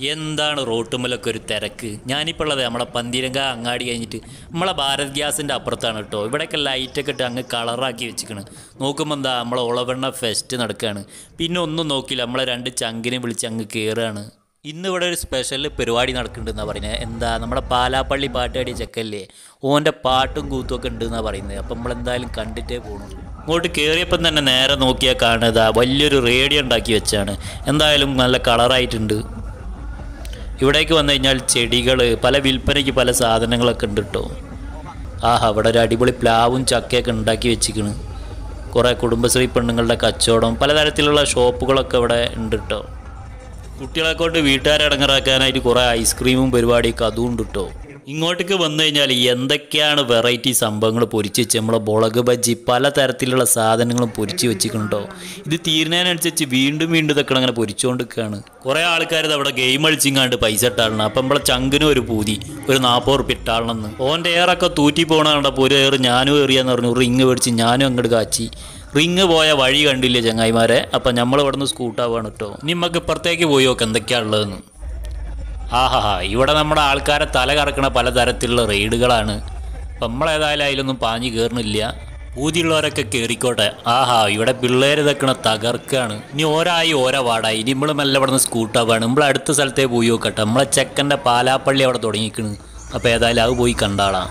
എന്താണ് റോട്ടുമ്മലൊക്കെ ഒരു തിരക്ക് ഞാനിപ്പോൾ ഉള്ളത് നമ്മളെ പന്തിരങ്ക അങ്ങാടി കഴിഞ്ഞിട്ട് നമ്മളെ ഭാരത് ഗ്യാസിൻ്റെ അപ്പുറത്താണ് കേട്ടോ ഇവിടെയൊക്കെ ലൈറ്റൊക്കെ ഇട്ട് അങ്ങ് കളറാക്കി വെച്ചിക്കണ് നോക്കുമ്പോൾ എന്താ നമ്മളെ ഉളവെണ്ണ ഫെസ്റ്റ് നടക്കുകയാണ് പിന്നെ ഒന്നും നോക്കില്ല നമ്മളെ രണ്ട് ചങ്കിനെ വിളിച്ച് അങ്ങ് കയറുകയാണ് ഇന്ന് ഇവിടെ ഒരു സ്പെഷ്യൽ പരിപാടി നടക്കുന്നുണ്ടെന്നാണ് പറയുന്നത് എന്താ നമ്മുടെ പാലാപ്പള്ളി പാട്ടുകാടി ചെക്കല്ലേ ഓൻ്റെ പാട്ടും കൂത്തും ഒക്കെ ഉണ്ടെന്നാണ് പറയുന്നത് അപ്പം നമ്മളെന്തായാലും കണ്ടിട്ടേ പോകണുള്ളൂ ഇങ്ങോട്ട് കയറിയപ്പം തന്നെ നേരെ നോക്കിയാൽ കാണുന്നത് വലിയൊരു റേഡിയോ ഉണ്ടാക്കി വെച്ചാണ് എന്തായാലും നല്ല കളറായിട്ടുണ്ട് ഇവിടേക്ക് വന്നു കഴിഞ്ഞാൽ ചെടികൾ പല വിൽപ്പനയ്ക്ക് പല സാധനങ്ങളൊക്കെ ഉണ്ട് കേട്ടോ ആഹാ ഇവിടെ ഒരു അടിപൊളി പ്ലാവും ചക്കയൊക്കെ ഉണ്ടാക്കി വെച്ചിക്കണ് കുറേ കുടുംബശ്രീ പെണ്ണുങ്ങളുടെ കച്ചവടം പലതരത്തിലുള്ള ഷോപ്പുകളൊക്കെ ഇവിടെ ഉണ്ട് കേട്ടോ കുട്ടികളെ കൊണ്ട് വീട്ടുകാരെ ഇടങ്ങറാക്കാനായിട്ട് കുറേ ഐസ്ക്രീമും പരിപാടിയൊക്കെ അതും ഉണ്ട് കേട്ടോ ഇങ്ങോട്ടേക്ക് വന്നു കഴിഞ്ഞാൽ എന്തൊക്കെയാണ് വെറൈറ്റി സംഭവങ്ങൾ പൊരിച്ച് വെച്ച് നമ്മളെ മുളക് ബജ്ജി പലതരത്തിലുള്ള സാധനങ്ങളും പൊരിച്ച് വെച്ചിട്ടുണ്ടോ ഇത് തീരുന്നതിനനുസരിച്ച് വീണ്ടും വീണ്ടും ഇതൊക്കെ അങ്ങനെ പൊരിച്ചുകൊണ്ടിരിക്കുകയാണ് കുറേ ആൾക്കാർ ഇത് അവിടെ ഗെയിം കളിച്ചിങ്ങാണ്ട് പൈസ ഇട്ടാളണം അപ്പം നമ്മളെ ചങ്കിനും ഒരു പൂതി ഒരു നാൽപ്പത് റുപ്യ ഇട്ടാളണമെന്ന് ഓൻ്റെ എയറൊക്കെ തൂറ്റി പോകണ കണ്ടപ്പോൾ ഒരു എയർ ഞാനും എറിയാന്ന് പറഞ്ഞു റിങ് മേടിച്ച് ഞാനും അങ്ങോട്ട് കാച്ചി റിങ് പോയ വഴി കണ്ടില്ലേ ചങ്ങായിമാരെ അപ്പം നമ്മൾ ഇവിടെ നിന്ന് സ്കൂട്ടാവാണ് കേട്ടോ ഇനി നമുക്ക് ഇപ്പുറത്തേക്ക് പോയി നോക്കാം എന്തൊക്കെയാണ് ഉള്ളതെന്ന് ആഹാ ഇവിടെ നമ്മുടെ ആൾക്കാരെ തല കറക്കണ പലതരത്തിലുള്ള റെയ്ഡുകളാണ് അപ്പം നമ്മളേതായാലും അതിലൊന്നും പാഞ്ഞു കയറുന്നില്ല ഊതിയുള്ളവരൊക്കെ കയറിക്കോട്ടെ ആഹാ ഇവിടെ പിള്ളേർ ഇതൊക്കെ തകർക്കാണ് ഇനി ഓരായി ഓരോ വാടായി ഇനി നമ്മൾ മെല്ലെ ഇവിടെ നിന്ന് സ്കൂട്ടാവാണ് നമ്മൾ അടുത്ത സ്ഥലത്തേ പോയി നോക്കട്ടെ നമ്മളെ ചെക്കൻ്റെ പാലാപ്പള്ളി അവിടെ തുടങ്ങിക്കണ് അപ്പോൾ ഏതായാലും അത് പോയി കണ്ടാളാം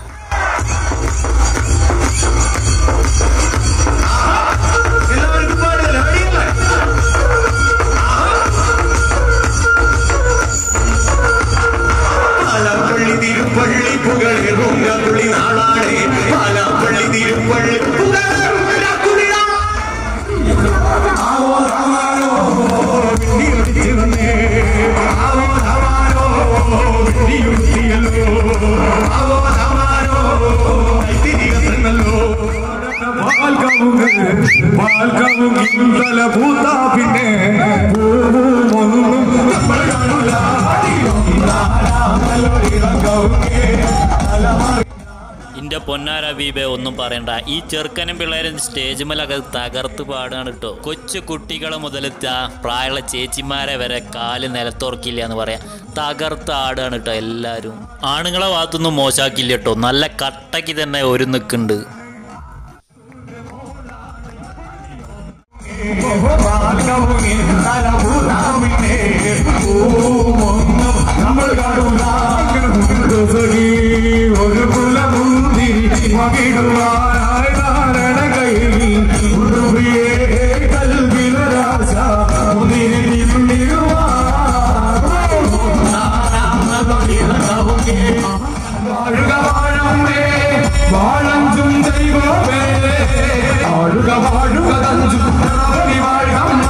പാലാപ്പള്ളി തിരുപ്പള്ളി പുകളേറുന്ന കുളി നാളാണേ പാലാപ്പള്ളി തിരുപ്പള്ളി പുകളേറുന്ന കുളി പൂത്ത പിന്നെ പൂവും നമ്മൾ കാണൂല ഇന്റെ പൊന്നാര ബീബെ ഒന്നും പറയണ്ട ഈ ചെറുക്കനും പിള്ളേരും സ്റ്റേജ് മേലൊക്കെ തകർത്ത് പാടാണ് കേട്ടോ കൊച്ചു കുട്ടികളെ മുതലെത്ത പ്രായമുള്ള ചേച്ചിമാരെ വരെ കാല് നിലത്തുറക്കില്ല എന്ന് പറയാം തകർത്ത് ആടാണ് കേട്ടോ എല്ലാവരും ആണുങ്ങളെ ഭാഗത്തൊന്നും മോശാക്കില്ല കേട്ടോ നല്ല കട്ടയ്ക്ക് തന്നെ ഒരു നിൽക്കുന്നുണ്ട് നമ്മൾ കാണൂല ഒരു കുലമുന്തിരി മകിടുവാനായി നാരണ കയ്യിൽ ഉറുവിയെ കൽവിലരാശ മുതിരി വാഴുക വാഴമ്മേ വാഴഞ്ചും ദൈവമേ വാഴുക വാഴുക തഞ്ചും നിറവി വാഴമ്മ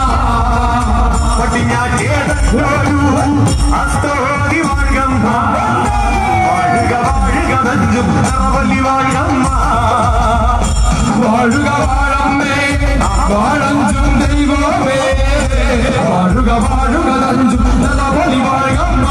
അസ്തോതി വാഴമ്മ വാഴുക വാഴുക തഞ്ചും നിറവലി വാഴമ്മ വാഴുക വാഴമ്മേ വാഴഞ്ചും ദൈവമേ വാഴുക വാഴുക തഞ്ചും നിറവലി വാഴമ്മ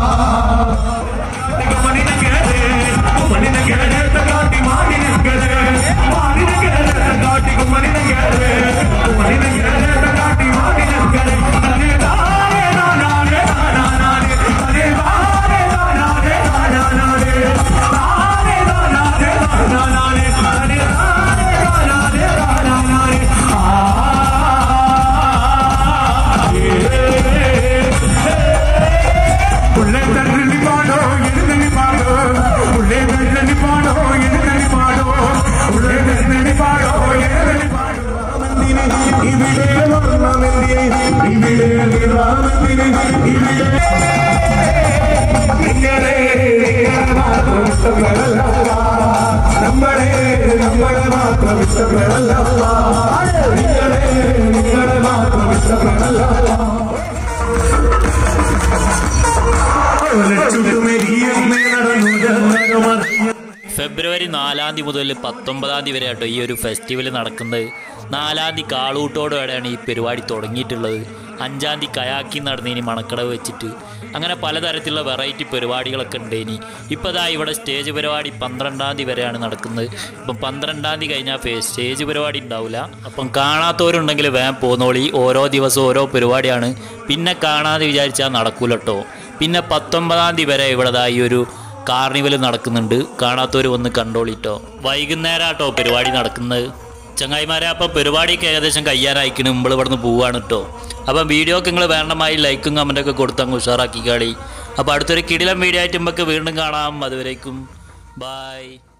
പുള്ളേ തള്ളി പാടോ എഴുന്നള്ളി പാടോ പുള്ളേ തള്ളി പാടോ എഴുന്നള്ളി പാടോ പുള്ളേ തള്ളി പാടോ എഴുന്നള്ളി പാടോ രാമന്തിന് ഇവിടെ വർണ്ണമെന്തിന് ഇവിടെ രാമന്തിന് ഇവിടെ നിങ്ങളെ മാത്രം ഇഷ്ടപ്പെടല്ല നമ്മളെ നമ്മളെ മാത്രം ഇഷ്ടപ്പെടല്ല നിങ്ങളെ നിങ്ങളെ മാത്രം ഇഷ്ടപ്പെടല്ല ഫെബ്രുവരി നാലാം തീയതി മുതൽ പത്തൊമ്പതാം തീയതി വരെ കേട്ടോ ഈ ഒരു ഫെസ്റ്റിവൽ നടക്കുന്നത് നാലാം തീയതി കാളൂട്ടോടെയാണ് ഈ പരിപാടി തുടങ്ങിയിട്ടുള്ളത് അഞ്ചാം തീയതി കയാക്കി നടന്നേനി മണക്കടവ് വെച്ചിട്ട് അങ്ങനെ പലതരത്തിലുള്ള വെറൈറ്റി പരിപാടികളൊക്കെ ഉണ്ടേനി ഇപ്പോൾ ഇതാ ഇവിടെ സ്റ്റേജ് പരിപാടി പന്ത്രണ്ടാം തീയതി വരെയാണ് നടക്കുന്നത് ഇപ്പം പന്ത്രണ്ടാം തീയതി കഴിഞ്ഞാൽ ഫേ സ്റ്റേജ് പരിപാടി ഉണ്ടാവില്ല അപ്പം കാണാത്തവരുണ്ടെങ്കിൽ വേഗം പോന്നോളി ഓരോ ദിവസവും ഓരോ പരിപാടിയാണ് പിന്നെ കാണാതെ വിചാരിച്ചാൽ നടക്കൂല കേട്ടോ പിന്നെ പത്തൊമ്പതാം തീയതി വരെ ഇവിടെ ദാ ഈ ഒരു കാർണിവൽ നടക്കുന്നുണ്ട് കാണാത്തവർ വന്ന് കണ്ടോളിട്ടോ വൈകുന്നേരം ആട്ടോ പരിപാടി നടക്കുന്നത് ചങ്ങായിമാരെ അപ്പം പരിപാടിയൊക്കെ ഏകദേശം കയ്യാറായിക്കണ് നമ്മൾ ഇവിടുന്ന് പോവാണ് കേട്ടോ അപ്പം വീഡിയോ ഒക്കെ നിങ്ങൾ വേണ്ടമായി ലൈക്കും കമൻറ്റൊക്കെ കൊടുത്ത് അങ്ങ് ഉഷാറാക്കി കളി അപ്പോൾ അടുത്തൊരു കിടിലം വീഡിയോ ആയിട്ട് നമുക്ക് വീണ്ടും കാണാം അതുവരേക്കും ബായ്